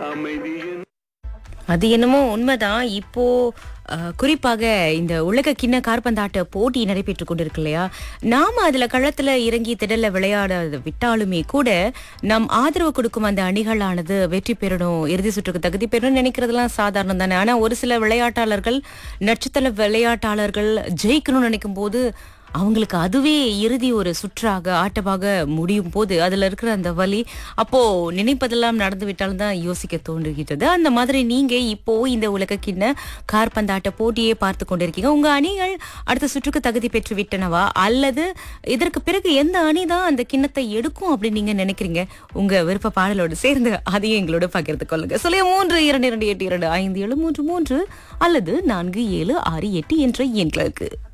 அமைதியின் அது என்னமோ உண்மைதான் இப்போ அஹ், குறிப்பாக இந்த உலக கிண்ண கார்பந்தாட்ட போட்டி நடைபெற்று கொண்டிருக்கு இல்லையா நாம அதுல களத்துல இறங்கி திடல்ல விளையாட விட்டாலுமே கூட நம் ஆதரவு கொடுக்கும் அந்த அணிகளானது வெற்றி பெறணும் இறுதி சுற்றுக்கு தகுதி பெறணும்னு நினைக்கிறதுலாம் சாதாரணம் தானே ஆனா ஒரு சில விளையாட்டாளர்கள் நட்சத்திர விளையாட்டாளர்கள் ஜெயிக்கணும்னு நினைக்கும் போது அவங்களுக்கு அதுவே இறுதி ஒரு சுற்றாக ஆட்டமாக முடியும் போது அதுல இருக்கிற அந்த வலி அப்போ நினைப்பதெல்லாம் நடந்து விட்டாலும் தான் யோசிக்க தோன்றுகிறது அந்த மாதிரி நீங்க இப்போ இந்த உலக கிண்ண கார்பந்தாட்ட போட்டியை பார்த்து கொண்டிருக்கீங்க உங்க அணிகள் அடுத்த சுற்றுக்கு தகுதி பெற்று விட்டனவா அல்லது இதற்கு பிறகு எந்த அணி தான் அந்த கிண்ணத்தை எடுக்கும் அப்படின்னு நீங்க நினைக்கிறீங்க உங்க விருப்ப பாடலோடு சேர்ந்து அதையும் எங்களோட பகிர்ந்து கொள்ளுங்க சொல்லிய மூன்று இரண்டு இரண்டு எட்டு இரண்டு ஐந்து ஏழு மூன்று மூன்று அல்லது நான்கு ஏழு ஆறு எட்டு என்ற எண்களுக்கு